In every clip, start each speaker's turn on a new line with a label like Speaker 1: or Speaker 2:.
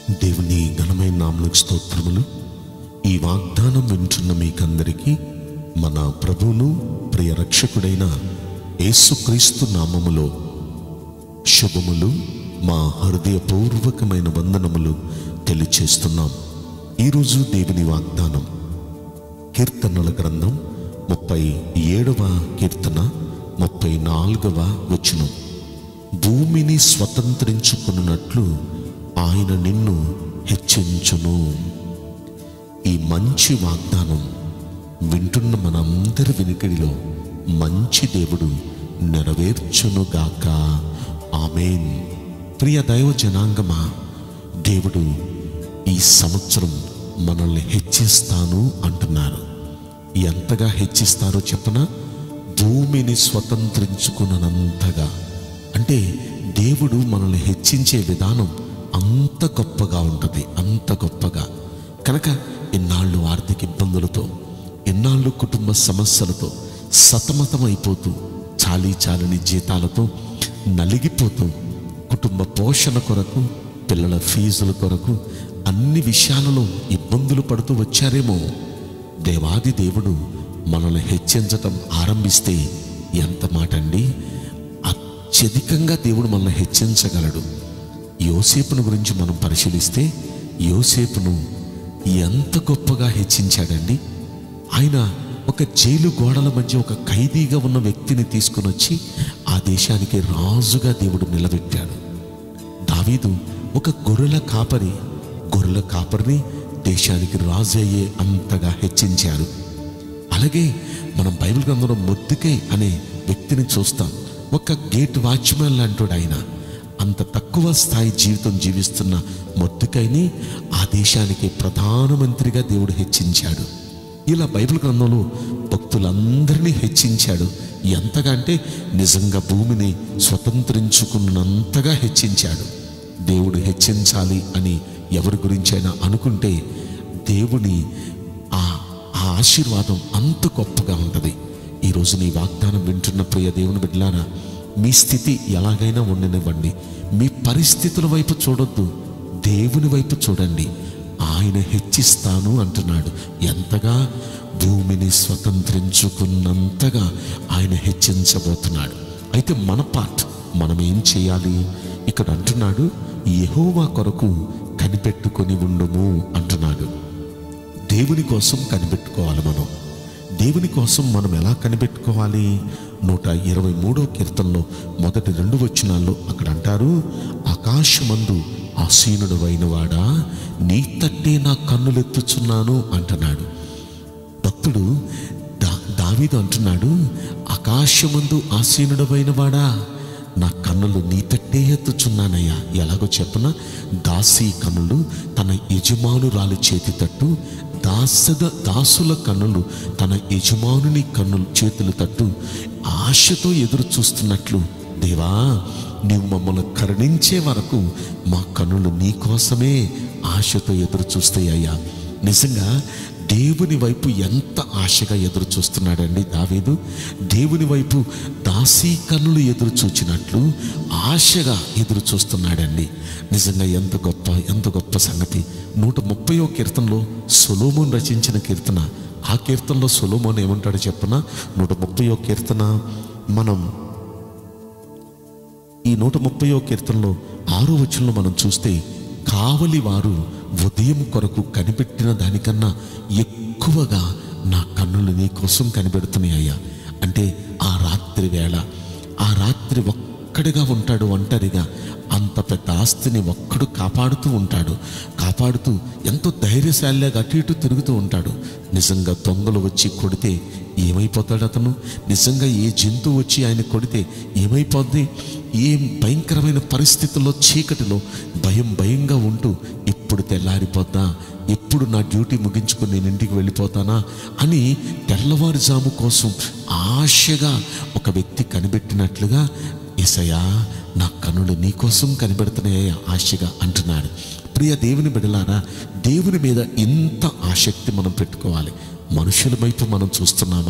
Speaker 1: దేవుని ఘనమైన నామలకు స్తోత్రములు ఈ వాగ్దానం వింటున్న మీకందరికీ మన ప్రభువును ప్రియ రక్షకుడైన యేసుక్రీస్తు నామములో శుభములు మా హృదయపూర్వకమైన వందనములు తెలియచేస్తున్నాం ఈరోజు దేవుని వాగ్దానం కీర్తనల గ్రంథం ముప్పై ఏడవ కీర్తన ముప్పై నాలుగవ వచనం భూమిని స్వతంత్రించుకున్నట్లు ఆయన నిన్ను హెచ్చించును ఈ మంచి వాగ్దానం వింటున్న మనందరి వినికిడిలో మంచి దేవుడు నెరవేర్చునుగాక ఆమెన్ ప్రియ దైవ జనాంగమా దేవుడు ఈ సంవత్సరం మనల్ని హెచ్చిస్తాను అంటున్నారు ఎంతగా హెచ్చిస్తారో చెప్పన భూమిని స్వతంత్రించుకున్నంతగా అంటే దేవుడు మనల్ని హెచ్చించే విధానం అంత గొప్పగా ఉంటుంది అంత గొప్పగా కనుక ఇన్నాళ్ళు ఆర్థిక ఇబ్బందులతో ఇన్నాళ్ళు కుటుంబ సమస్యలతో సతమతమైపోతూ చాలీ చాలని జీతాలతో నలిగిపోతూ కుటుంబ పోషణ కొరకు పిల్లల ఫీజుల కొరకు అన్ని విషయాలలో ఇబ్బందులు పడుతూ వచ్చారేమో దేవాది దేవుడు మనల్ని హెచ్చించటం ఆరంభిస్తే ఎంత మాట అండి అత్యధికంగా దేవుడు మనల్ని హెచ్చించగలడు యోసేపును గురించి మనం పరిశీలిస్తే యోసేపును ఎంత గొప్పగా హెచ్చించాడండి ఆయన ఒక జైలు గోడల మధ్య ఒక ఖైదీగా ఉన్న వ్యక్తిని తీసుకుని వచ్చి ఆ దేశానికి రాజుగా దేవుడు నిలబెట్టాడు దావీదు ఒక గొర్రెల కాపరి గొర్రెల కాపరిని దేశానికి రాజు అయ్యే అంతగా హెచ్చించారు అలాగే మనం బైబిల్ గ్రంథంలో మొద్దుకై అనే వ్యక్తిని చూస్తాం ఒక గేట్ వాచ్మెన్ లాంటి ఆయన అంత తక్కువ స్థాయి జీవితం జీవిస్తున్న మొద్దుకైని ఆ దేశానికి ప్రధానమంత్రిగా దేవుడు హెచ్చించాడు ఇలా బైబిల్ గ్రంథంలో భక్తులందరినీ హెచ్చించాడు ఎంతగా అంటే నిజంగా భూమిని స్వతంత్రించుకున్నంతగా హెచ్చించాడు దేవుడు హెచ్చించాలి అని ఎవరి గురించైనా అనుకుంటే దేవుని ఆ ఆ ఆశీర్వాదం అంత గొప్పగా ఉంటుంది ఈరోజు నీ వాగ్దానం వింటున్న ప్రియ దేవుని బిడ్డలారా మీ స్థితి ఎలాగైనా ఉండనివ్వండి మీ పరిస్థితుల వైపు చూడొద్దు దేవుని వైపు చూడండి ఆయన హెచ్చిస్తాను అంటున్నాడు ఎంతగా భూమిని స్వతంత్రించుకున్నంతగా ఆయన హెచ్చించబోతున్నాడు అయితే మన పార్ట్ మనం ఏం చేయాలి ఇక్కడ అంటున్నాడు యెహోవా కొరకు కనిపెట్టుకొని ఉండుము అంటున్నాడు దేవుని కోసం కనిపెట్టుకోవాలి మనం దేవుని కోసం మనం ఎలా కనిపెట్టుకోవాలి నూట ఇరవై మూడో కీర్తనలో మొదటి రెండు వచనాల్లో అక్కడ అంటారు ఆకాశమందు ఆసీనుడు అయినవాడా నీ తట్టే నా కన్నులెత్తుచున్నాను అంటున్నాడు భక్తుడు దా దావీదు అంటున్నాడు ఆకాశమందు ఆసీనుడమైన వాడా నా కన్నులు నీ తట్టే ఎత్తుచున్నానయ్యా ఎలాగో చెప్పన దాసి కన్నులు తన యజమానురాలి చేతి తట్టు దాసద దాసుల కన్నులు తన యజమానుని కన్నులు చేతులు తట్టు ఆశతో ఎదురు చూస్తున్నట్లు దేవా నీవు మమ్మల్ని కరుణించే వరకు మా కన్నులు నీ కోసమే ఆశతో ఎదురు చూస్తాయ్యా నిజంగా దేవుని వైపు ఎంత ఆశగా ఎదురు చూస్తున్నాడండి దావీదు దేవుని వైపు దాసీ కన్నులు ఎదురు చూచినట్లు ఆశగా ఎదురు చూస్తున్నాడండి నిజంగా ఎంత గొప్ప ఎంత గొప్ప సంగతి నూట ముప్పయో కీర్తనలో సొలోమోన్ రచించిన కీర్తన ఆ కీర్తనలో సొలోమోన్ ఏమంటాడో చెప్పన నూట ముప్పయో కీర్తన మనం ఈ నూట ముప్పయో కీర్తనలో ఆరో వచనంలో మనం చూస్తే కావలి వారు ఉదయం కొరకు కనిపెట్టిన దానికన్నా ఎక్కువగా నా కన్నులు నీ కోసం కనిపెడుతున్నాయ్యా అంటే ఆ రాత్రి వేళ ఆ రాత్రి ఒక్కడిగా ఉంటాడు ఒంటరిగా అంత పెద్ద ఆస్తిని ఒక్కడు కాపాడుతూ ఉంటాడు కాపాడుతూ ఎంతో ధైర్యశాలిగా అటు ఇటు తిరుగుతూ ఉంటాడు నిజంగా దొంగలు వచ్చి కొడితే ఏమైపోతాడు అతను నిజంగా ఏ జంతువు వచ్చి ఆయన కొడితే ఏమైపోద్ది ఏం భయంకరమైన పరిస్థితుల్లో చీకటిలో భయం భయంగా ఉంటూ ఎప్పుడు తెల్లారిపోద్దా ఎప్పుడు నా డ్యూటీ ముగించుకొని నేను ఇంటికి వెళ్ళిపోతానా అని తెల్లవారుజాము కోసం ఆశగా ఒక వ్యక్తి కనిపెట్టినట్లుగా ఏసయ్యా నా కన్నులు నీకోసం కనిపెడుతున్నాయా ఆశగా అంటున్నాడు ప్రియ దేవుని బిడలారా దేవుని మీద ఇంత ఆసక్తి మనం పెట్టుకోవాలి మనుషుల వైపు మనం చూస్తున్నామా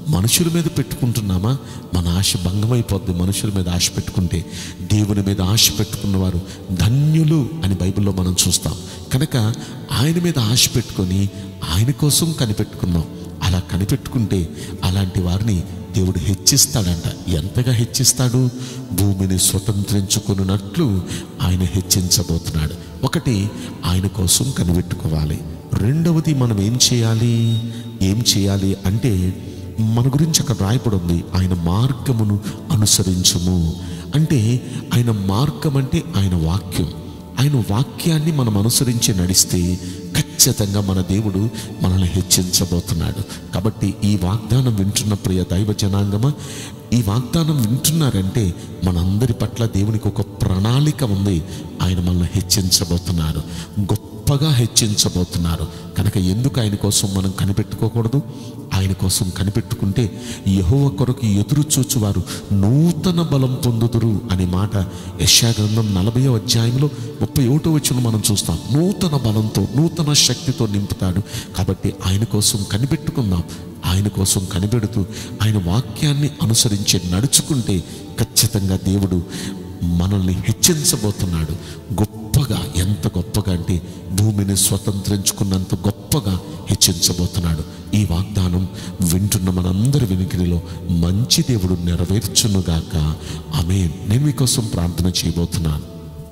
Speaker 1: మనుషుల మీద పెట్టుకుంటున్నామా మన ఆశ భంగమైపోద్ది మనుషుల మీద ఆశ పెట్టుకుంటే దేవుని మీద ఆశ పెట్టుకున్నవారు ధన్యులు అని బైబిల్లో మనం చూస్తాం కనుక ఆయన మీద ఆశ పెట్టుకొని ఆయన కోసం కనిపెట్టుకున్నాం అలా కనిపెట్టుకుంటే అలాంటి వారిని దేవుడు హెచ్చిస్తాడంట ఎంతగా హెచ్చిస్తాడు భూమిని స్వతంత్రించుకున్నట్లు ఆయన హెచ్చించబోతున్నాడు ఒకటి ఆయన కోసం కనిపెట్టుకోవాలి రెండవది మనం ఏం చేయాలి ఏం చేయాలి అంటే మన గురించి అక్కడ రాయబడి ఉంది ఆయన మార్గమును అనుసరించుము అంటే ఆయన మార్గం అంటే ఆయన వాక్యం ఆయన వాక్యాన్ని మనం అనుసరించి నడిస్తే ఖచ్చితంగా మన దేవుడు మనల్ని హెచ్చించబోతున్నాడు కాబట్టి ఈ వాగ్దానం వింటున్న ప్రియ దైవ జనాంగమా ఈ వాగ్దానం వింటున్నారంటే మనందరి పట్ల దేవునికి ఒక ప్రణాళిక ఉంది ఆయన మనల్ని హెచ్చించబోతున్నారు గొప్పగా హెచ్చించబోతున్నారు కనుక ఎందుకు ఆయన కోసం మనం కనిపెట్టుకోకూడదు ఆయన కోసం కనిపెట్టుకుంటే యహోవ కొరకు ఎదురు చూచువారు నూతన బలం పొందుదురు అనే మాట యశాగ్రంథం నలభై అధ్యాయంలో ముప్పై ఒకటో వచ్చిన మనం చూస్తాం నూతన బలంతో నూతన శక్తితో నింపుతాడు కాబట్టి ఆయన కోసం కనిపెట్టుకుందాం ఆయన కోసం కనిపెడుతూ ఆయన వాక్యాన్ని అనుసరించి నడుచుకుంటే ఖచ్చితంగా దేవుడు మనల్ని హెచ్చించబోతున్నాడు గొప్పగా ఎంత గొప్పగా అంటే భూమిని స్వతంత్రించుకున్నంత గొప్పగా హెచ్చించబోతున్నాడు ఈ వాగ్దానం వింటున్న మనందరి వెనుకడిలో మంచి దేవుడు నెరవేర్చునుగాక ఆమె నేను మీకోసం ప్రార్థన చేయబోతున్నాను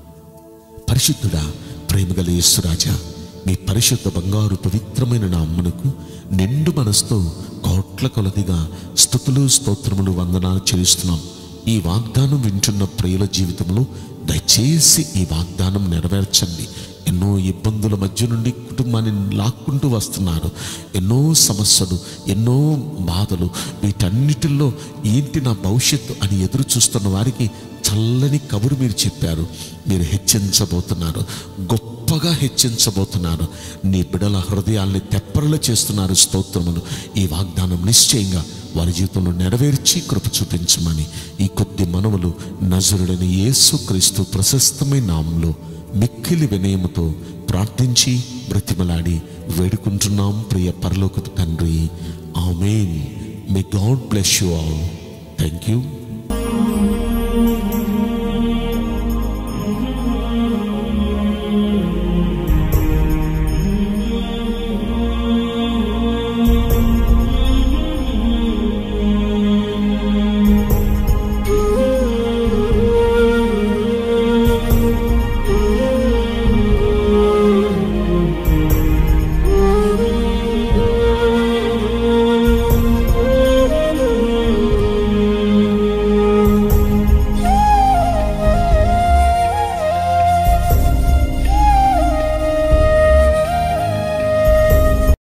Speaker 1: పరిశుద్ధుడా ప్రేమగల యేసురాజా మీ పరిశుద్ధ బంగారు పవిత్రమైన నా అమ్మనకు నిండు మనసుతో కోట్ల కొలదిగా స్థుతులు స్తోత్రములు వందనాలు చెల్లిస్తున్నాం ఈ వాగ్దానం వింటున్న ప్రియుల జీవితంలో దయచేసి ఈ వాగ్దానం నెరవేర్చండి ఎన్నో ఇబ్బందుల మధ్య నుండి కుటుంబాన్ని లాక్కుంటూ వస్తున్నారు ఎన్నో సమస్యలు ఎన్నో బాధలు వీటన్నిటిల్లో ఏంటి నా భవిష్యత్తు అని ఎదురు చూస్తున్న వారికి చల్లని కబురు మీరు చెప్పారు మీరు హెచ్చించబోతున్నారు గొప్పగా హెచ్చించబోతున్నారు నీ బిడల హృదయాల్ని తెప్పరలు చేస్తున్నారు స్తోత్రములు ఈ వాగ్దానం నిశ్చయంగా వారి జీవితంలో నెరవేర్చి కృప చూపించమని ఈ కొద్ది మనవులు నజరుడని యేసు క్రీస్తు ప్రశస్తమైన నామంలో మిక్కిలి వినయముతో ప్రార్థించి బ్రతిమలాడి వేడుకుంటున్నాం ప్రియ పరలోకపు తండ్రి amen may God bless you all thank you